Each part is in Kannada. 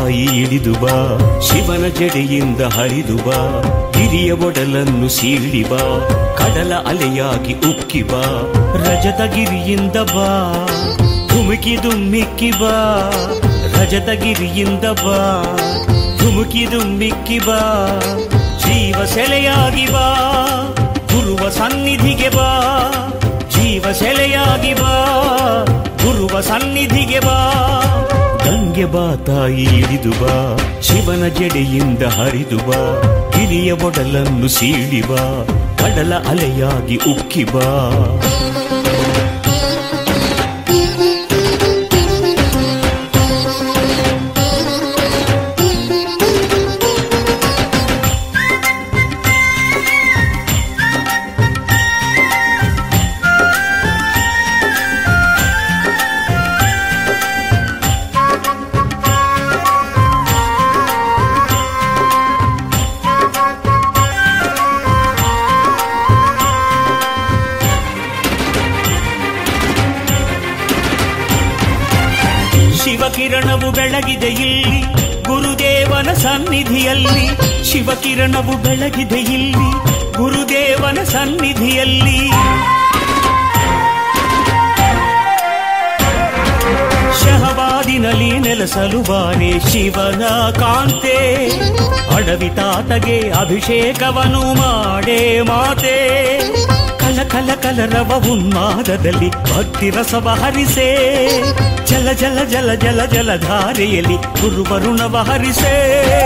ತಾಯಿ ಇಳಿದು ಬಾ ಶಿವನ ಜಡೆಯಿಂದ ಹರಿದು ಬಾ ಹಿರಿಯ ಒಡಲನ್ನು ಸೀಳಿ ಬಾ ಕಡಲ ಅಲೆಯಾಗಿ ಉಕ್ಕಿ ಬಾ ರಜತ ಗಿರಿಯಿಂದ ಬಾ ಧುಮುಕಿ ದುಮ್ಮಿಕ್ಕಿ ಬಾ ರಜತ ಗಿರಿಯಿಂದ ಬಾ ಧುಮುಕಿ ದುಮ್ಮಿಕ್ಕಿ ಬಾ ಜೀವ ಸೆಲೆಯಾಗಿ ಬಾ ಗುರುವ ಸನ್ನಿಧಿಗೆ ಬಾ ಜೀವ ಸೆಲೆಯಾಗಿ ಬಾ ಗುರುವ ಸನ್ನಿಧಿಗೆ ಬಾ ಗಂಗೆ ಬಾ ತಾಯಿ ಇಳಿದು ಬಾ ಶಿವನ ಜಡೆಯಿಂದ ಹರಿದು ಬಾ ಹಿರಿಯ ಒಡಲನ್ನು ಸೀಳಿ ಬಾ ಕಡಲ ಅಲೆಯಾಗಿ ಉಕ್ಕಿ ಬಾ ಶಿವಕಿರಣವು ಬೆಳಗಿದೆ ಇಲ್ಲಿ ಗುರುದೇವನ ಸನ್ನಿಧಿಯಲ್ಲಿ ಶಿವಕಿರಣವು ಬೆಳಗಿದೆ ಇಲ್ಲಿ ಗುರುದೇವನ ಸನ್ನಿಧಿಯಲ್ಲಿ ಶಹಬಾದಿನಲ್ಲಿ ನೆಲೆಸಲು ಬಾರೆ ಶಿವನ ಕಾಂತೆ ಅಡವಿ ತಾತಗೆ ಅಭಿಷೇಕವನು ಮಾಡೇ ಮಾತೆ ಕಲ ಕಲ ಕಲರವ ಉನ್ಮಾದದಲ್ಲಿ ಭಕ್ತಿ ರಸವ ಹರಿಸೆ ಜಲ ಜಲ ಜಲ ಜಲ ಜಲಧಾರೆಯಲ್ಲಿ ಗುರುವರುಣವ ಹರಿಸೆ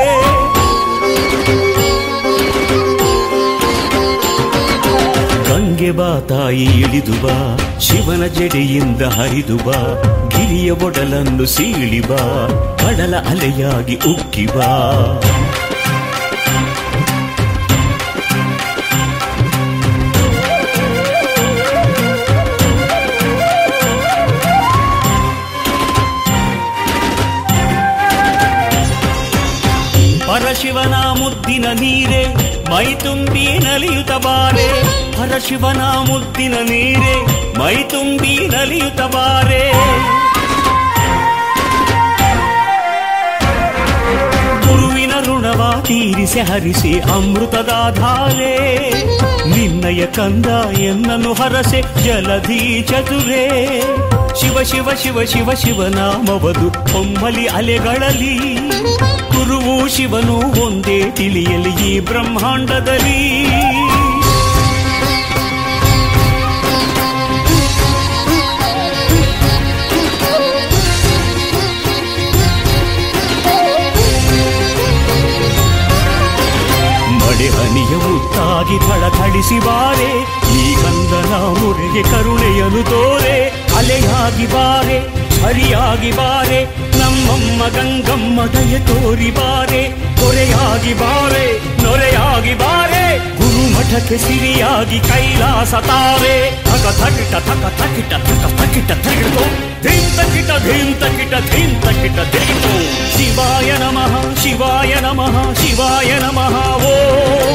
ಗಂಗೆ ಬಾ ತಾಯಿ ಇಳಿದು ಬಾ ಶಿವನ ಜಡೆಯಿಂದ ಹರಿದು ಬಾ ಗಿರಿಯ ಒಡಲನ್ನು ಸೀಳಿ ಬಾ ಕಡಲ ಅಲೆಯಾಗಿ ಉಕ್ಕಿ ಬಾ ಪರಶಿವನ ಮುದ್ದಿನ ನೀರೆ ಮೈ ತುಂಬಿ ನಲಿಯುತ್ತ ಬಾರೆ ಪರಶಿವನ ಮುದ್ದಿನ ನೀರೆ ಮೈ ತುಂಬಿ ನಲಿಯುತ್ತ ಬಾರೆ ಗುರುವಿನ ಋಣವ ತೀರಿಸಿ ಹರಿಸಿ ಅಮೃತದ ಧಾರೆ ನಿನ್ನಯ ಕಂದ ಎನ್ನನು ಹರಸೆ ಜಲಧಿ ಚತುರೇ ಶಿವ ಶಿವ ಶಿವ ಶಿವ ಶಿವನಾಮವದು ಹೊಮ್ಮಲಿ ಅಲೆಗಳಲ್ಲಿ ಗುರುವು ಶಿವನು ಒಂದೇ ತಿಳಿಯಲಿ ಈ ಬ್ರಹ್ಮಾಂಡದಲ್ಲಿ ಮಳೆ ಹನಿಯ ಮುತ್ತಾಗಿ ಥಳಥಳಿಸಿ ಬಾರೆ ಈ ಕಂದನ ಮುರೆಗೆ ಕರುಣೆಯನು ತೋರೆ ಅಲೆಯಾಗಿ ಬಾರೆ ಹರಿಯಾಗಿ ಬಾರೆ ನಮ್ಮಮ್ಮ ಗಂಗಮ್ಮ ದಯ ತೋರಿ ಬಾರೆ ಕೊರೆಯಾಗಿ ಬಾರೆ ನೊರೆಯಾಗಿ ಬಾರೆ ಗುರುಮಠಕ್ಕೆ ಸಿರಿಯಾಗಿ ಕೈಲಾಸ ತಾರೆ ಥಕ ಥಕಿಟ ಥಕ ಥಕಿಟ ಥಕ ಥಕಿಟ ಥಗಿಟೋ ಧೀಂ ತಕಿಟ ಧೀಂ ತಕಿಟ ಧೀಂ ತಕಿಟ ಧೀಟೋ ಶಿವಾಯ ನಮಃ ಶಿವಾಯ ನಮಃ ಶಿವಾಯ ನಮಃ ಓ